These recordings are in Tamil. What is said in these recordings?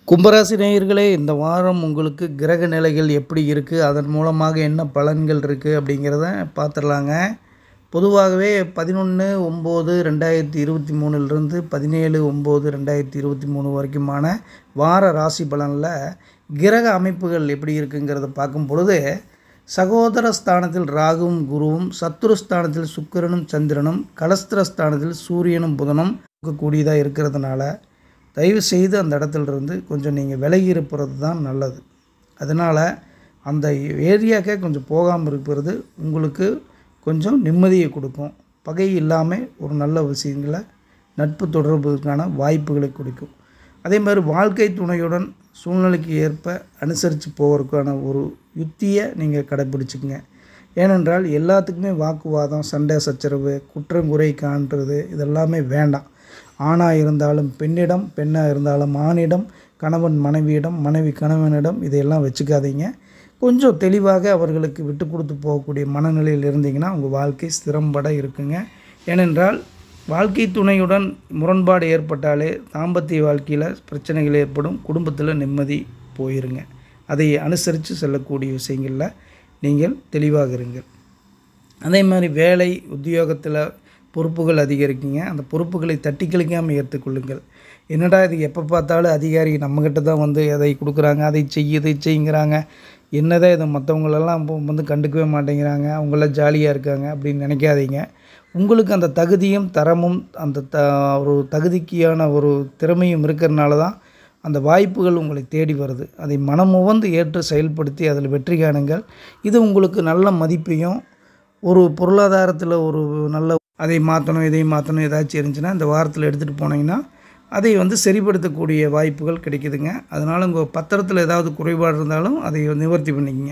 கும்பராசி நேயர்களே இந்த வாரம் உங்களுக்கு கிரக நிலைகள் எப்படி இருக்குது அதன் மூலமாக என்ன பலன்கள் இருக்குது அப்படிங்கிறத பார்த்துடலாங்க பொதுவாகவே பதினொன்று ஒம்பது ரெண்டாயிரத்தி இருபத்தி மூணுலேருந்து பதினேழு ஒம்பது ரெண்டாயிரத்தி இருபத்தி மூணு வரைக்குமான வார ராசி பலனில் கிரக அமைப்புகள் எப்படி இருக்குங்கிறத பார்க்கும் பொழுது சகோதர ஸ்தானத்தில் ராகுவும் குருவும் சத்துருஸ்தானத்தில் சுக்கிரனும் சந்திரனும் கலஸ்திரஸ்தானத்தில் சூரியனும் புதனும் கூடியதாக இருக்கிறதுனால தயவு செய்து அந்த இடத்துல இருந்து கொஞ்சம் நீங்கள் விலகி இருப்பது தான் நல்லது அதனால் அந்த ஏரியாக்கே கொஞ்சம் போகாமல் இருப்பது உங்களுக்கு கொஞ்சம் நிம்மதியை கொடுக்கும் பகை இல்லாமல் ஒரு நல்ல விஷயங்களை நட்பு தொடர்புக்கான வாய்ப்புகளை கொடுக்கும் அதே மாதிரி வாழ்க்கை துணையுடன் சூழ்நிலைக்கு ஏற்ப அனுசரித்து போவதற்கான ஒரு யுத்தியை நீங்கள் கடைப்பிடிச்சிக்கங்க ஏனென்றால் எல்லாத்துக்குமே வாக்குவாதம் சண்டை சச்சரவு குற்றங்குறை காண்றது இதெல்லாமே வேண்டாம் ஆணாக இருந்தாலும் பெண்ணிடம் பெண்ணாக இருந்தாலும் ஆணிடம் கணவன் மனைவியிடம் மனைவி கணவனிடம் இதையெல்லாம் வச்சுக்காதீங்க கொஞ்சம் தெளிவாக அவர்களுக்கு விட்டு கொடுத்து போகக்கூடிய மனநிலையில் இருந்தீங்கன்னா உங்கள் வாழ்க்கை ஸ்திரம்பட இருக்குங்க ஏனென்றால் வாழ்க்கை துணையுடன் முரண்பாடு ஏற்பட்டாலே தாம்பத்திய வாழ்க்கையில் பிரச்சனைகள் ஏற்படும் குடும்பத்தில் நிம்மதி போயிருங்க அதை அனுசரித்து செல்லக்கூடிய விஷயங்களில் நீங்கள் தெளிவாக இருங்கள் அதே மாதிரி வேலை உத்தியோகத்தில் பொறுப்புகள் அதிகரிக்குங்க அந்த பொறுப்புகளை தட்டி கழிக்காமல் ஏற்றுக்கொள்ளுங்கள் என்னடா இது எப்போ பார்த்தாலும் அதிகாரி நம்மக்கிட்ட தான் வந்து எதை கொடுக்குறாங்க அதை செய் இதை செய்யுங்கிறாங்க என்னதான் இதை மற்றவங்களெல்லாம் இப்போ வந்து கண்டுக்கவே மாட்டேங்கிறாங்க அவங்களாம் ஜாலியாக இருக்காங்க அப்படின்னு நினைக்காதீங்க உங்களுக்கு அந்த தகுதியும் தரமும் அந்த த ஒரு தகுதிக்கான ஒரு திறமையும் இருக்கிறனால தான் அந்த வாய்ப்புகள் உங்களை தேடி வருது அதை மனமுவந்து ஏற்று செயல்படுத்தி அதில் வெற்றி காணுங்கள் இது உங்களுக்கு நல்ல மதிப்பையும் ஒரு பொருளாதாரத்தில் ஒரு நல்ல அதை மாற்றணும் இதை மாற்றணும் ஏதாச்சும் இருந்துச்சுன்னா இந்த வாரத்தில் எடுத்துகிட்டு போனீங்கன்னா அதை வந்து சரிப்படுத்தக்கூடிய வாய்ப்புகள் கிடைக்குதுங்க அதனால் உங்கள் பத்திரத்தில் ஏதாவது குறைபாடு இருந்தாலும் அதை நிவர்த்தி பண்ணிக்கங்க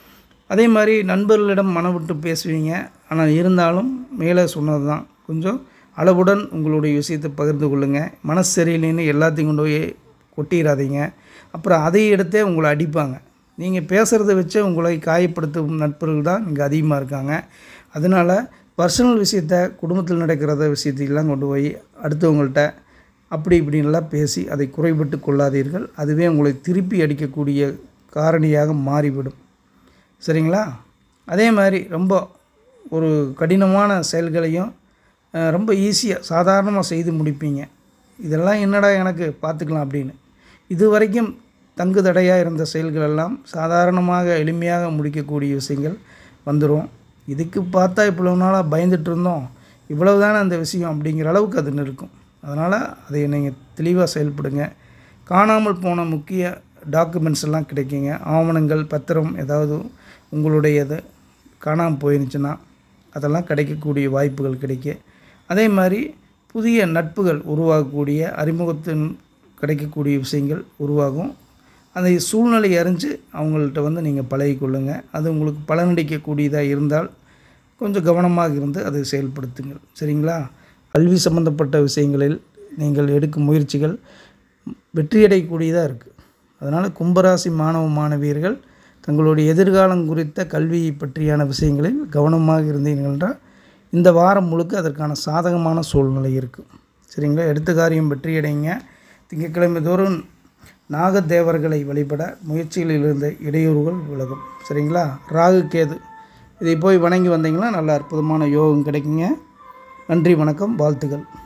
அதே மாதிரி நண்பர்களிடம் மனம் விட்டு பேசுவீங்க ஆனால் இருந்தாலும் மேலே சொன்னது தான் கொஞ்சம் அளவுடன் உங்களுடைய விஷயத்தை பகிர்ந்து கொள்ளுங்கள் மனசு சரியில்லைன்னு எல்லாத்தையும் கொண்டு போய் கொட்டிடாதீங்க அப்புறம் அதை எடுத்தே உங்களை அடிப்பாங்க நீங்கள் பேசுகிறத வச்சு உங்களை காயப்படுத்தும் நட்பர்கள் தான் இங்கே அதிகமாக இருக்காங்க அதனால் பர்சனல் விஷயத்த குடும்பத்தில் நடக்கிறத விஷயத்தையெல்லாம் கொண்டு போய் அடுத்தவங்கள்ட்ட அப்படி இப்படின்லாம் பேசி அதை குறைபட்டு கொள்ளாதீர்கள் அதுவே உங்களை திருப்பி அடிக்கக்கூடிய காரணியாக மாறிவிடும் சரிங்களா அதே மாதிரி ரொம்ப ஒரு கடினமான செயல்களையும் அஹ், ரொம்ப ஈஸியாக சாதாரணமாக செய்து முடிப்பீங்க இதெல்லாம் என்னடா எனக்கு பார்த்துக்கலாம் அப்படின்னு இது வரைக்கும் தங்கு தடையாக இருந்த செயல்கள் எல்லாம் சாதாரணமாக எளிமையாக முடிக்கக்கூடிய விஷயங்கள் வந்துடும் இதுக்கு பார்த்தா இவ்வளோ நாளாக பயந்துட்டு இருந்தோம் இவ்வளவு தானே அந்த விஷயம் அப்படிங்கிற அளவுக்கு அது இருக்கும் அதனால் அதை நீங்கள் தெளிவாக செயல்படுங்க காணாமல் போன முக்கிய டாக்குமெண்ட்ஸ் எல்லாம் கிடைக்குங்க ஆவணங்கள் பத்திரம் ஏதாவது உங்களுடையது காணாமல் போயிருந்துச்சுன்னா அதெல்லாம் கிடைக்கக்கூடிய வாய்ப்புகள் கிடைக்கும் அதே மாதிரி புதிய நட்புகள் உருவாகக்கூடிய அறிமுகத்தின் கிடைக்கக்கூடிய விஷயங்கள் உருவாகும் அந்த சூழ்நிலை அறிஞ்சு அவங்கள்ட்ட வந்து நீங்கள் பழகிக்கொள்ளுங்க அது உங்களுக்கு பலனளிக்கக்கூடியதாக இருந்தால் கொஞ்சம் கவனமாக இருந்து அதை செயல்படுத்துங்கள் சரிங்களா கல்வி சம்பந்தப்பட்ட விஷயங்களில் நீங்கள் எடுக்கும் முயற்சிகள் வெற்றியடையக்கூடியதாக இருக்குது அதனால் கும்பராசி மாணவ மாணவியர்கள் தங்களுடைய எதிர்காலம் குறித்த கல்வியை பற்றியான விஷயங்களில் கவனமாக இருந்தீர்கள் என்றால் இந்த வாரம் முழுக்க அதற்கான சாதகமான சூழ்நிலை இருக்குது சரிங்களா எடுத்த காரியம் வெற்றியடைங்க திங்கட்கிழமை தோறும் நாகதேவர்களை வழிபட முயற்சிகளில் இருந்த இடையூறுகள் விலகும் சரிங்களா ராகு கேது இதை போய் வணங்கி வந்தீங்கன்னா நல்ல அற்புதமான யோகம் கிடைக்குங்க நன்றி வணக்கம் வாழ்த்துக்கள்